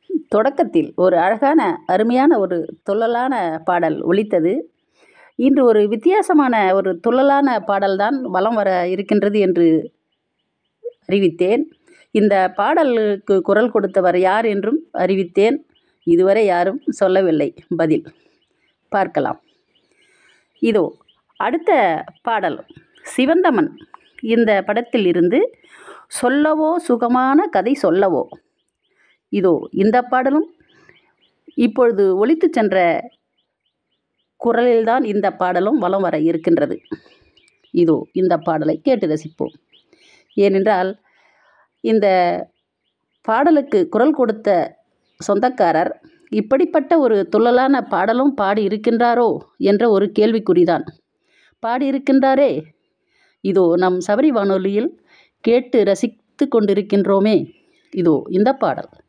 தொடக்கத்தில் ஒரு அழகான அருமையான ஒரு துள்ளலான பாடல் ஒலித்தது இன்று ஒரு வித்தியாசமான ஒரு துள்ளலான பாடல்தான் வலம் வர இருக்கின்றது என்று அறிவித்தேன் இந்த பாடலுக்கு குரல் கொடுத்தவர் யார் என்றும் அறிவித்தேன் இதுவரை யாரும் சொல்லவில்லை பதில் பார்க்கலாம் இதோ அடுத்த பாடல் சிவந்தமன் இந்த படத்தில் இருந்து சொல்லவோ சுகமான கதை சொல்லவோ இதோ இந்த பாடலும் இப்பொழுது ஒலித்து சென்ற குரலில்தான் இந்த பாடலும் வலம் வர இருக்கின்றது இதோ இந்த பாடலை கேட்டு ரசிப்போம் ஏனென்றால் இந்த பாடலுக்கு குரல் கொடுத்த சொந்தக்காரர் இப்படிப்பட்ட ஒரு துள்ளலான பாடலும் பாடி இருக்கின்றாரோ என்ற ஒரு கேள்விக்குறிதான் பாடியிருக்கின்றாரே இதோ நம் சபரி வானொலியில் கேட்டு ரசித்து கொண்டிருக்கின்றோமே இதோ இந்த பாடல்